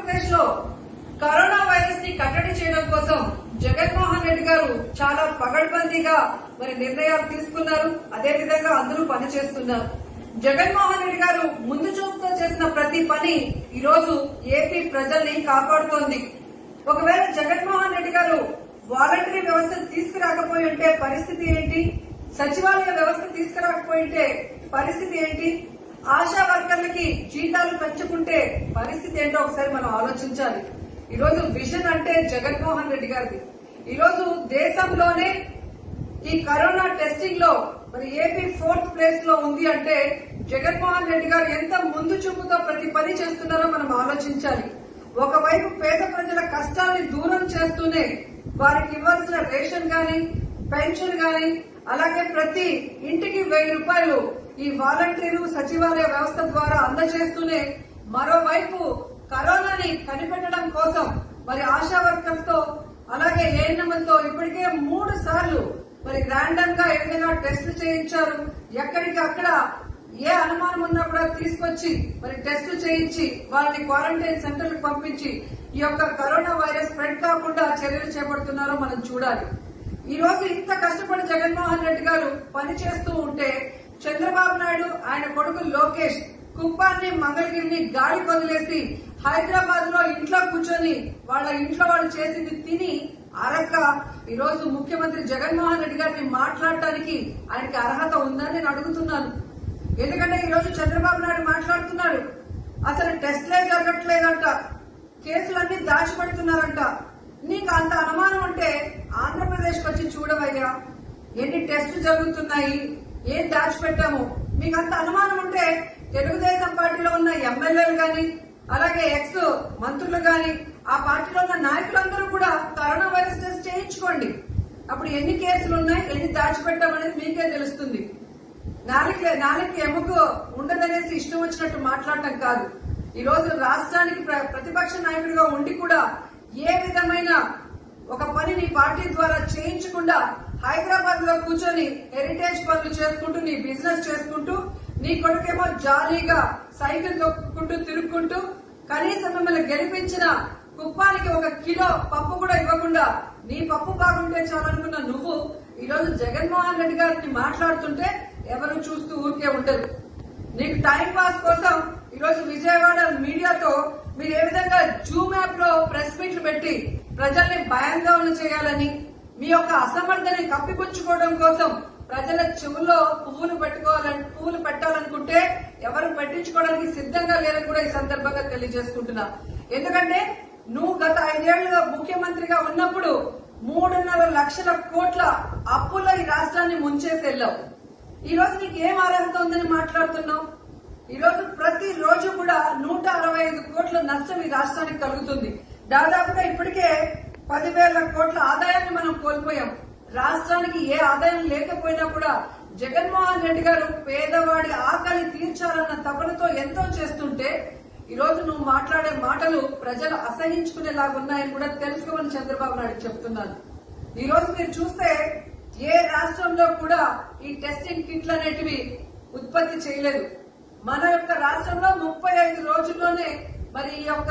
ఆంధ్రప్రదేశ్ లో corona virus ని కట్టడి చేయడం కోసం జగన్మోహన్ రెడ్డి గారు చాలా పగడ్బందీగా మరి నిర్ణయాలు తీసుకున్నారు అదే విధంగా అందరూ పనిచేస్తున్నారు జగన్మోహన్ రెడ్డి గారు ముందు చూపుతో చేసిన ప్రతి పని ఈ రోజు ఏపీ ప్రజల్ని కాపాడుతోంది ఒకవేళ జగన్మోహన్ రెడ్డి గారు వాలంటరీ వ్యవస్థ తీసుకురాకపోయి ఉంటే పరిస్థితి ఏంటి సచివాలయ వ్యవస్థ తీసుకురాకపోయి ఉంటే పరిస్థితి ఏంటి ఆశా వర్కర్లకి జీతాలు పెంచుకుంటే పరిస్థితి ఏంటో ఒకసారి మనం ఆలోచించాలి ఈ రోజు విజన్ అంటే జగన్మోహన్ రెడ్డి గారిది ఈ రోజు దేశంలోనే ఈ కరోనా టెస్టింగ్ లో మరి ఏపీ ఫోర్త్ ప్లేస్ లో ఉంది అంటే జగన్మోహన్ రెడ్డి గారు ఎంత ముందు చూపుతో ప్రతి పని చేస్తున్నారో మనం ఆలోచించాలి ఒకవైపు పేద ప్రజల కష్టాన్ని దూరం చేస్తూనే వారికి ఇవ్వాల్సిన రేషన్ గాని పెన్షన్ గాని అలాగే ప్రతి ఇంటికి వెయ్యి రూపాయలు ఈ వాలంటీరు సచివాలయ వ్యవస్థ ద్వారా అందజేస్తూనే మరోవైపు కరోనాని కనిపెట్టడం కోసం మరి ఆశా వర్కర్స్ తో అలాగే ఏఎన్ఎంలతో ఇప్పటికే మూడు సార్లు మరి ర్యాండమ్ గా ఏ విధంగా టెస్టులు చేయించారు ఎక్కడికి అక్కడ ఏ అనుమానం ఉన్నా కూడా తీసుకొచ్చి మరి టెస్టులు చేయించి వాళ్ళని క్వారంటైన్ సెంటర్లకు పంపించి ఈ యొక్క కరోనా వైరస్ స్ప్రెడ్ కాకుండా చర్యలు చేపడుతున్నారో మనం చూడాలి ఈ రోజు ఇంత కష్టపడి జగన్మోహన్ రెడ్డి గారు పని చేస్తూ ఉంటే చంద్రబాబు నాయుడు ఆయన కొడుకు లోకేష్ కుప్పాన్ని మంగళగిరిని గాలి వదిలేసి హైదరాబాద్ లో ఇంట్లో కూర్చొని వాళ్ళ ఇంట్లో వాళ్ళు చేసింది తిని అరక్క ఈ రోజు ముఖ్యమంత్రి జగన్మోహన్ రెడ్డి గారిని మాట్లాడటానికి ఆయనకి అర్హత ఉందని నేను అడుగుతున్నాను ఎందుకంటే ఈ రోజు చంద్రబాబు నాయుడు మాట్లాడుతున్నాడు అసలు టెస్ట్లే జరగట్లేదంట కేసులన్నీ దాచిపెడుతున్నారంట నీకు అంత అనుమానం ఉంటే ఆంధ్రప్రదేశ్ వచ్చి చూడవయ్యా ఎన్ని టెస్టులు జరుగుతున్నాయి ఏం దాచిపెట్టాము మీకు అంత అనుమానం ఉంటే తెలుగుదేశం పార్టీలో ఉన్న ఎమ్మెల్యేలు గాని అలాగే ఎక్స్ మంత్రులు గాని ఆ పార్టీలో ఉన్న నాయకులందరూ కూడా కరోనా వైరస్ టెస్ట్ చేయించుకోండి అప్పుడు ఎన్ని కేసులు ఉన్నాయి ఎన్ని దాచిపెట్టామనేది మీకే తెలుస్తుంది నాలుగు నాలుగు ఎముకు ఉండదనేసి ఇష్టం వచ్చినట్టు మాట్లాడటం కాదు ఈ రోజు రాష్ట్రానికి ప్ర- ప్రతిపక్ష నాయకుడిగా ఉండి కూడా ఏ విధమైన ఒక పని నీ పార్టీ ద్వారా చేయించకుండా హైదరాబాద్ లో కూర్చొని హెరిటేజ్ పనులు చేసుకుంటూ నీ బిజినెస్ చేసుకుంటూ నీ కొడుకేమో జాలీగా సైకిల్ తొక్కుకుంటూ తిరుక్కుంటూ కనీసం మిమ్మల్ని గెలిపించిన కుప్పానికి ఒక కిలో పప్పు కూడా ఇవ్వకుండా నీ పప్పు బాగుంటే చాలనుకున్న నువ్వు ఈ రోజు జగన్మోహన్ రెడ్డి గారిని మాట్లాడుతుంటే ఎవరు చూస్తూ ఊరికే ఉండరు నీకు టైం పాస్ కోసం ఈ రోజు విజయవాడ మీడియాతో మీరు ఏ విధంగా జూమ్ యాప్ లో ప్రెస్ మీట్లు పెట్టి ప్రజల్ని భయంగా ఉన్న చేయాలని మీ యొక్క అసమర్థని కప్పిపుచ్చుకోవడం కోసం ప్రజల చెవుల్లో పువ్వులు పెట్టుకోవాలని పువ్వులు పెట్టాలనుకుంటే ఎవరు పెట్టించుకోవడానికి సిద్ధంగా లేరని కూడా ఈ సందర్భంగా తెలియజేసుకుంటున్నా ఎందుకంటే నువ్వు గత ఐదేళ్లుగా ముఖ్యమంత్రిగా ఉన్నప్పుడు మూడున్నర లక్షల కోట్ల అప్పులో ఈ రాష్ట్రాన్ని ముంచేసి వెళ్ళావు ఈ రోజు నీకు ఏం అర్హత ఉందని మాట్లాడుతున్నావు ఈ రోజు ప్రతి రోజు కూడా నూట అరవై ఐదు కోట్ల నష్టం ఈ రాష్ట్రానికి కలుగుతుంది దాదాపుగా ఇప్పటికే పదివేల కోట్ల ఆదాయాన్ని మనం కోల్పోయాం రాష్ట్రానికి ఏ ఆదాయం లేకపోయినా కూడా జగన్మోహన్ రెడ్డి గారు పేదవాడి ఆకలి తీర్చాలన్న తపనతో ఎంతో చేస్తుంటే ఈ రోజు నువ్వు మాట్లాడే మాటలు ప్రజలు అసహించుకునేలాగా ఉన్నాయని కూడా తెలుసుకోమని చంద్రబాబు నాయుడు చెప్తున్నాను ఈ రోజు మీరు చూస్తే ఏ రాష్ట్రంలో కూడా ఈ టెస్టింగ్ కిట్లు అనేటివి ఉత్పత్తి చేయలేదు మన యొక్క రాష్ట్రంలో ముప్పై ఐదు రోజుల్లోనే మరి ఈ యొక్క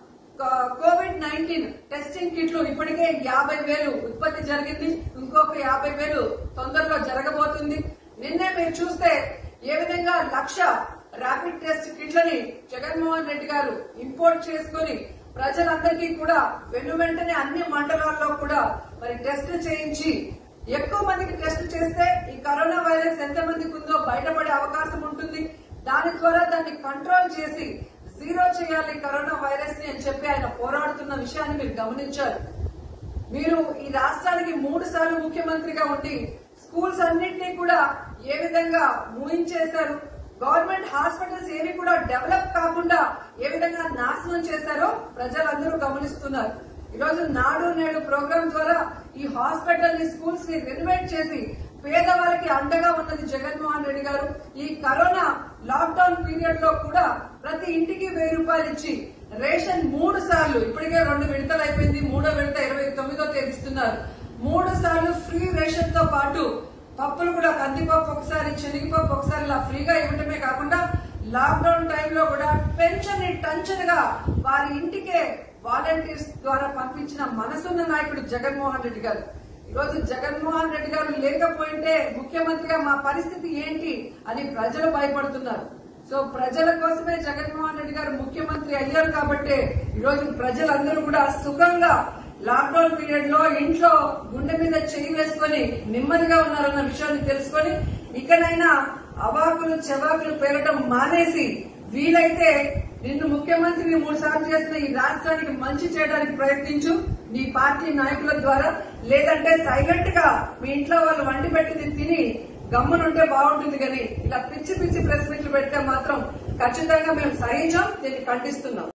కోవిడ్ నైన్టీన్ టెస్టింగ్ కిట్లు ఇప్పటికే యాభై వేలు ఉత్పత్తి జరిగింది ఇంకొక యాభై వేలు తొందరలో జరగబోతుంది నిన్నే మీరు చూస్తే ఏ విధంగా లక్ష ర్యాపిడ్ టెస్ట్ కిట్లని జగన్మోహన్ రెడ్డి గారు ఇంపోర్ట్ చేసుకుని ప్రజలందరికీ కూడా వెను వెంటనే అన్ని మండలాల్లో కూడా మరి టెస్ట్ చేయించి ఎక్కువ మందికి టెస్ట్ చేస్తే ఈ కరోనా వైరస్ ఎంత మందికి ఉందో బయటపడే అవకాశం ఉంటుంది దాని ద్వారా దాన్ని కంట్రోల్ చేసి జీరో చేయాలి కరోనా వైరస్ ని అని చెప్పి ఆయన పోరాడుతున్న విషయాన్ని మీరు గమనించారు మీరు ఈ రాష్ట్రానికి మూడు సార్లు ముఖ్యమంత్రిగా ఉండి స్కూల్స్ అన్నింటినీ కూడా ఏ విధంగా మూయించేశారు గవర్నమెంట్ హాస్పిటల్స్ ఏవి కూడా డెవలప్ కాకుండా ఏ విధంగా నాశనం చేశారో ప్రజలందరూ గమనిస్తున్నారు ఈ రోజు నాడు నేడు ప్రోగ్రాం ద్వారా ఈ హాస్పిటల్ ని స్కూల్స్ ని రెనోవేట్ చేసి పేదవారికి అండగా ఉన్నది జగన్మోహన్ రెడ్డి గారు ఈ కరోనా లాక్డౌన్ పీరియడ్ లో కూడా ప్రతి ఇంటికి వెయ్యి రూపాయలు ఇచ్చి రేషన్ మూడు సార్లు ఇప్పటికే రెండు విడతలు అయిపోయింది మూడో విడత ఇరవై తొమ్మిదో తేదీ ఇస్తున్నారు మూడు సార్లు ఫ్రీ రేషన్ తో పాటు పప్పులు కూడా కందిపప్పు ఒకసారి శనగపప్పు ఒకసారి ఇలా ఫ్రీగా ఇవ్వటమే కాకుండా లాక్డౌన్ టైంలో కూడా పెన్షన్ టంచనగా వారి ఇంటికే వాలంటీర్స్ ద్వారా పంపించిన మనసున్న నాయకుడు జగన్మోహన్ రెడ్డి గారు ఈ రోజు జగన్మోహన్ రెడ్డి గారు లేకపోయింటే ముఖ్యమంత్రిగా మా పరిస్థితి ఏంటి అని ప్రజలు భయపడుతున్నారు సో ప్రజల కోసమే జగన్మోహన్ రెడ్డి గారు ముఖ్యమంత్రి అయ్యారు కాబట్టి ఈ రోజు ప్రజలందరూ కూడా సుఖంగా లాక్డౌన్ పీరియడ్ లో ఇంట్లో గుండె మీద చేయి వేసుకొని నెమ్మదిగా ఉన్నారన్న విషయాన్ని తెలుసుకొని ఇకనైనా అవాకులు చెవాకులు పెరగడం మానేసి వీలైతే నిన్ను ముఖ్యమంత్రిని మూడు సార్లు చేసిన ఈ రాష్ట్రానికి మంచి చేయడానికి ప్రయత్నించు నీ పార్టీ నాయకుల ద్వారా లేదంటే సైలెంట్ గా మీ ఇంట్లో వాళ్ళు వండి పెట్టింది తిని గమ్మునుంటే బాగుంటుంది కానీ ఇలా పిచ్చి పిచ్చి ప్రెస్ మీట్లు పెడితే మాత్రం ఖచ్చితంగా మేము సహించాం దీన్ని ఖండిస్తున్నాం